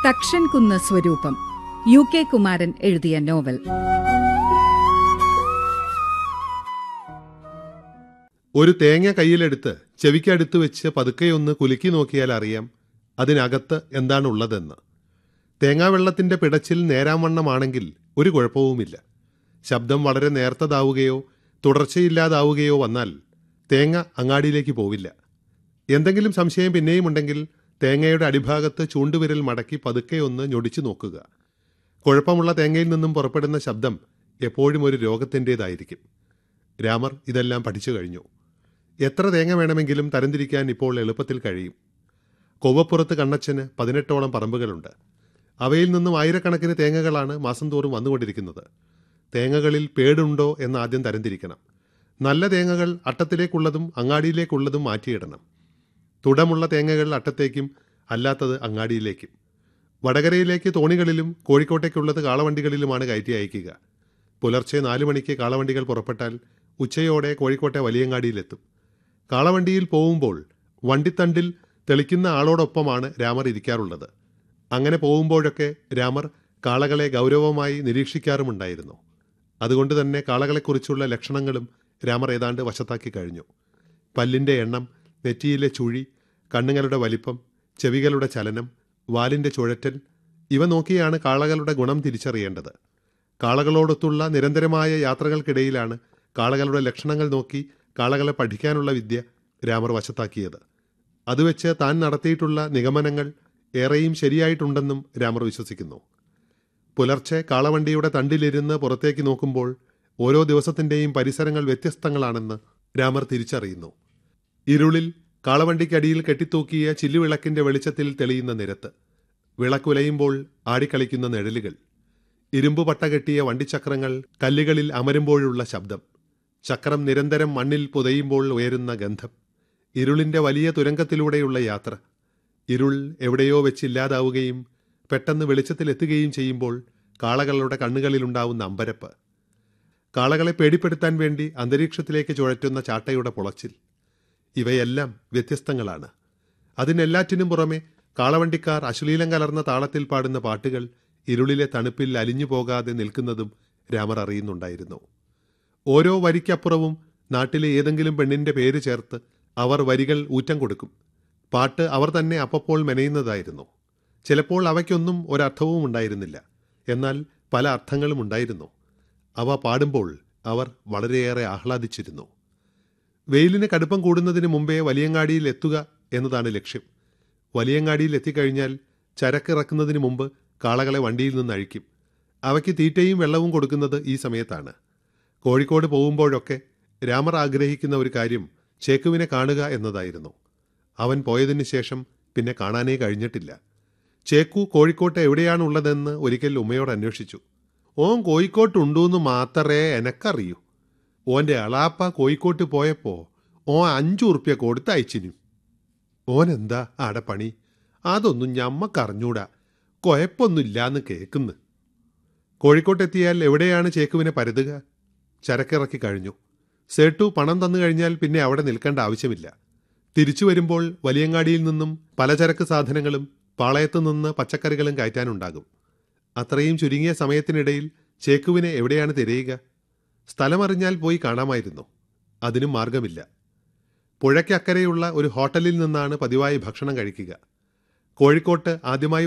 തക്ഷൻ കുന്ന് സ്വരൂപം U K Kumaran എഴുതിയ നോവൽ ഒരു തേങ്ങ കയ്യിലെടുത്ത് ചെവിക്കടുത്ത് വെച്ച് പതുക്കെയൊന്ന് കുലുക്കി നോക്കിയാൽ അറിയാം അതിനകത്ത് എന്താണുള്ളതെന്ന് തേങ്ങാവെള്ളത്തിന്റെ പിടച്ചിൽ നേരാവണ്ണമാണെങ്കിൽ ഒരു കുഴപ്പവുമില്ല ശബ്ദം വളരെ നേർത്തതാവുകയോ തുടർച്ചയില്ലാതാവുകയോ വന്നാൽ തേങ്ങ അങ്ങാടിയിലേക്ക് പോവില്ല എന്തെങ്കിലും സംശയം പിന്നെയും ഉണ്ടെങ്കിൽ തേങ്ങയുടെ അടിഭാഗത്ത് ചൂണ്ടുവിരൽ മടക്കി പതുക്കെ ഒന്ന് ഞൊടിച്ചു നോക്കുക കുഴപ്പമുള്ള തേങ്ങയിൽ നിന്നും പുറപ്പെടുന്ന ശബ്ദം എപ്പോഴും ഒരു രോഗത്തിൻ്റെതായിരിക്കും രാമർ ഇതെല്ലാം പഠിച്ചു കഴിഞ്ഞു എത്ര തേങ്ങ വേണമെങ്കിലും തരംതിരിക്കാൻ ഇപ്പോൾ എളുപ്പത്തിൽ കഴിയും കൊവ്വപ്പുറത്ത് കണ്ണച്ചന് പതിനെട്ടോളം പറമ്പുകളുണ്ട് അവയിൽ നിന്നും ആയിരക്കണക്കിന് തേങ്ങകളാണ് മാസം തോറും വന്നുകൊണ്ടിരിക്കുന്നത് തേങ്ങകളിൽ പേടുണ്ടോ എന്ന് ആദ്യം തരംതിരിക്കണം നല്ല തേങ്ങകൾ അട്ടത്തിലേക്കുള്ളതും അങ്ങാടിയിലേക്കുള്ളതും മാറ്റിയിടണം തുടമുള്ള തേങ്ങകൾ അട്ടത്തേക്കും അല്ലാത്തത് അങ്ങാടിയിലേക്കും വടകരയിലേക്ക് തോണികളിലും കോഴിക്കോട്ടേക്കുള്ളത് കാളവണ്ടികളിലുമാണ് കയറ്റി അയക്കുക പുലർച്ചെ നാലു മണിക്ക് കാളവണ്ടികൾ പുറപ്പെട്ടാൽ ഉച്ചയോടെ കോഴിക്കോട്ടെ വലിയങ്ങാടിയിലെത്തും കാളവണ്ടിയിൽ പോകുമ്പോൾ വണ്ടിത്തണ്ടിൽ തെളിക്കുന്ന ആളോടൊപ്പമാണ് രാമർ ഇരിക്കാറുള്ളത് അങ്ങനെ പോകുമ്പോഴൊക്കെ രാമർ കാളകളെ ഗൗരവമായി നിരീക്ഷിക്കാറുമുണ്ടായിരുന്നു അതുകൊണ്ട് തന്നെ കാളകളെക്കുറിച്ചുള്ള ലക്ഷണങ്ങളും രാമർ ഏതാണ്ട് വശത്താക്കി കഴിഞ്ഞു പല്ലിൻ്റെ എണ്ണം നെറ്റിയിലെ ചുഴി കണ്ണുകളുടെ വലിപ്പം ചെവികളുടെ ചലനം വാലിൻ്റെ ചുഴറ്റൽ ഇവ നോക്കിയാണ് കാളകളുടെ ഗുണം തിരിച്ചറിയേണ്ടത് കാളകളോടൊത്തുള്ള നിരന്തരമായ യാത്രകൾക്കിടയിലാണ് കാളകളുടെ ലക്ഷണങ്ങൾ നോക്കി കാളകളെ പഠിക്കാനുള്ള വിദ്യ രാമർ വശത്താക്കിയത് അതുവെച്ച് താൻ നടത്തിയിട്ടുള്ള നിഗമനങ്ങൾ ഏറെയും ശരിയായിട്ടുണ്ടെന്നും രാമർ വിശ്വസിക്കുന്നു പുലർച്ചെ കാളവണ്ടിയുടെ തണ്ടിലിരുന്ന് പുറത്തേക്ക് നോക്കുമ്പോൾ ഓരോ ദിവസത്തിൻ്റെയും പരിസരങ്ങൾ വ്യത്യസ്തങ്ങളാണെന്ന് രാമർ തിരിച്ചറിയുന്നു ഇരുളിൽ കാളവണ്ടിക്കടിയിൽ കെട്ടിത്തൂക്കിയ ചില്ലുവിളക്കിന്റെ വെളിച്ചത്തിൽ തെളിയുന്ന നിരത്ത് വിളക്കുലയുമ്പോൾ ആടിക്കളിക്കുന്ന നിഴലുകൾ ഇരുമ്പ് പട്ട കെട്ടിയ വണ്ടിച്ചക്രങ്ങൾ കല്ലുകളിൽ അമരുമ്പോഴുള്ള ശബ്ദം ചക്രം നിരന്തരം മണ്ണിൽ പുതയുമ്പോൾ ഉയരുന്ന ഗന്ധം ഇരുളിന്റെ വലിയ തുരങ്കത്തിലൂടെയുള്ള യാത്ര ഇരുൾ എവിടെയോ വെച്ചില്ലാതാവുകയും പെട്ടെന്ന് വെളിച്ചത്തിലെത്തുകയും ചെയ്യുമ്പോൾ കാളകളുടെ കണ്ണുകളിലുണ്ടാവുന്ന അമ്പരപ്പ് കാളകളെ പേടിപ്പെടുത്താൻ വേണ്ടി അന്തരീക്ഷത്തിലേക്ക് ചുഴറ്റുന്ന ചാട്ടയുടെ പുളച്ചിൽ ഇവയെല്ലാം വ്യത്യസ്തങ്ങളാണ് അതിനെല്ലാറ്റിനും പുറമെ കാളവണ്ടിക്കാർ അശ്ലീലം കലർന്ന താളത്തിൽ പാടുന്ന പാട്ടുകൾ ഇരുളിലെ തണുപ്പിൽ അലിഞ്ഞു പോകാതെ നിൽക്കുന്നതും രാമർ അറിയുന്നുണ്ടായിരുന്നു ഓരോ വരിക്കപ്പുറവും നാട്ടിലെ ഏതെങ്കിലും പെണ്ണിന്റെ പേര് ചേർത്ത് അവർ വരികൾ ഊറ്റം കൊടുക്കും പാട്ട് അവർ തന്നെ അപ്പപ്പോൾ മെനയുന്നതായിരുന്നു ചിലപ്പോൾ അവയ്ക്കൊന്നും ഒരർത്ഥവും ഉണ്ടായിരുന്നില്ല എന്നാൽ പല അർത്ഥങ്ങളും ഉണ്ടായിരുന്നു അവ പാടുമ്പോൾ അവർ വളരെയേറെ ആഹ്ലാദിച്ചിരുന്നു വെയിലിന് കടുപ്പം കൂടുന്നതിന് മുമ്പേ വലിയങ്ങാടിയിൽ എത്തുക എന്നതാണ് ലക്ഷ്യം വലിയങ്ങാടിയിൽ എത്തിക്കഴിഞ്ഞാൽ ചരക്കിറക്കുന്നതിന് മുമ്പ് കാളകളെ വണ്ടിയിൽ നിന്ന് അഴിക്കും അവയ്ക്ക് തീറ്റയും വെള്ളവും കൊടുക്കുന്നത് ഈ സമയത്താണ് കോഴിക്കോട് പോകുമ്പോഴൊക്കെ രാമർ ആഗ്രഹിക്കുന്ന ഒരു കാര്യം ചേക്കുവിനെ കാണുക എന്നതായിരുന്നു അവൻ പോയതിന് ശേഷം പിന്നെ കാണാനേ കഴിഞ്ഞിട്ടില്ല ചേക്കു കോഴിക്കോട്ട് എവിടെയാണുള്ളതെന്ന് ഒരിക്കൽ ഉമ്മയോട് അന്വേഷിച്ചു ഓൻ കോഴിക്കോട്ടുണ്ടൂന്ന് മാത്രമേ എനക്കറിയൂ ഓന്റെ അളാപ്പ കോഴിക്കോട്ട് പോയപ്പോ ഓൻ അഞ്ചു ഉറുപ്യ കൊടുത്ത് അയച്ചിനു ഓൻ എന്താ ആടെ പണി അതൊന്നും ഞമ്മക്കറിഞ്ഞൂടാ കുഴപ്പമൊന്നുമില്ലാന്ന് കേക്കുന്ന് കോഴിക്കോട്ടെത്തിയാൽ എവിടെയാണ് ചേക്കുവിനെ പരുതുക ചരക്കിറക്കി കഴിഞ്ഞു സേട്ടു പണം തന്നു കഴിഞ്ഞാൽ പിന്നെ അവിടെ നിൽക്കേണ്ട ആവശ്യമില്ല തിരിച്ചു വരുമ്പോൾ വലിയങ്ങാടിയിൽ നിന്നും പലചരക്ക് സാധനങ്ങളും പാളയത്തു നിന്ന് പച്ചക്കറികളും കയറ്റാനുണ്ടാകും അത്രയും ചുരുങ്ങിയ സമയത്തിനിടയിൽ ചേക്കുവിനെ എവിടെയാണ് തിരയുക സ്ഥലമറിഞ്ഞാൽ പോയി കാണാമായിരുന്നു അതിനും മാർഗമില്ല പുഴയ്ക്കക്കരെയുള്ള ഒരു ഹോട്ടലിൽ നിന്നാണ് പതിവായി ഭക്ഷണം കഴിക്കുക കോഴിക്കോട്ട് ആദ്യമായി